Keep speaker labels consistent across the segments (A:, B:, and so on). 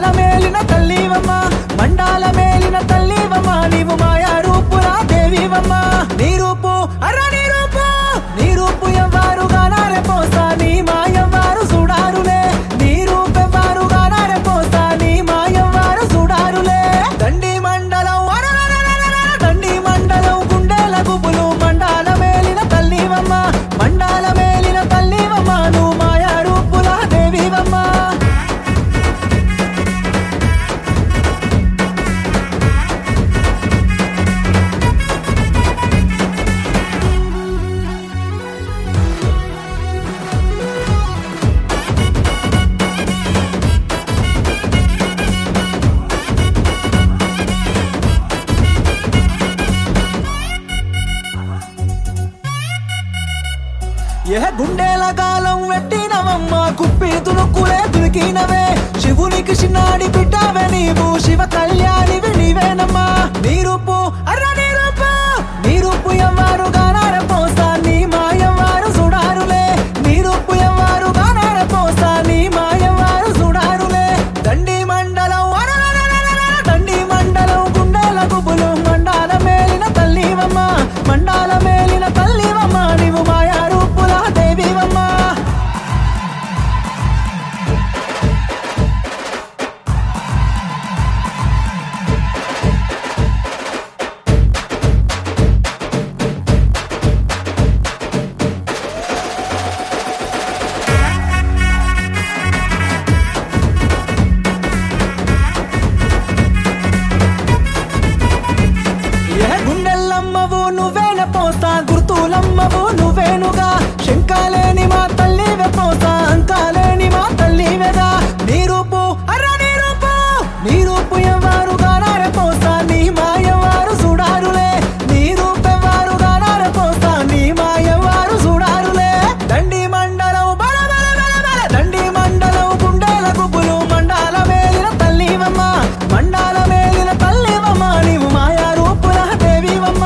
A: మేలిన తల్లివమ్మ mandala మేలిన తల్లివమ్మ నీవు మాయా రూపురా దేవివమ్మ నీ రూపు అర్ర నీ రూపు నీ రూపు ఎవ్వారు గానారే పోసా నీ మాయవ్వారు చూడారులే నీ రూపెవ్వారు గానారే పోసా నీ మాయవ్వారు చూడారులే దండి మండలం అరరరరరర, దండి మండలం గుండెల గుబులు మండాల మేలిన తల్లివమ్మ మండాల మేలిన తల్లివమ్మ నువ్వు మాయా రూపులా దేవివమ్మ ఏ గుండెల గాలం వెట్టినవమ్మ కుప్పి తునుకులే తునికినవే శివునికి చిన్నాడి బిడ్డవే నీవు శివ కళ్యాణివి నీవేనమ్మా నీ రూపు అర్ర నీ రూపు నీ రూపు ఎవ్వారు గానార పోసా నీ మాయవ్వారు చూడారులే నీ రూపు ఎవ్వారు గానార పోసా నీ మాయవ్వారు చూడారులే దండి మండలం అరరరరరర, దండి మండలం గుండెల గుబులు మండాల మేలిన తల్లివమ్మ మండాల మేలిన తల్లివమ్మ నీవు మాయా రూపుల దేవివమ్మ ఏ గుండెల్లమ్మవు నువ్వేన పోసా గుర్తులమ్మవు నువ్వేనుగా శంకాలేని మా తల్లివే పోసా అంకాలేని మా తల్లివేగా నీ రూపు అర్ర నీ రూపు నీ రూపు ఎవ్వారు గానారే పోసా నీ మాయవారు చూడారులే నీ రూపెవ్వారు గానారే పోసా నీ మాయవారు చూడారులే దండి మండలం బల బల బల బల దండి మండలం గుండెల గుబులు మండాల మేలిన తల్లివమ్మ మండాల మేలిన తల్లివమ్మ నీవు మాయా రూపుల దేవివమ్మ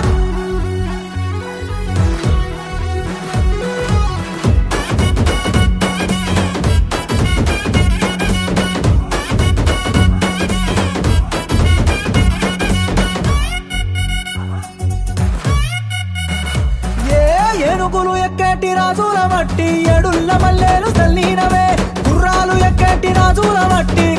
A: ఏ ఏనుగులు ఎక్కేటి రాజుల మట్టి ఎడుల్ల మల్లెలు చల్లినవే గుర్రాలు ఎక్కేటి రాజుల మట్టి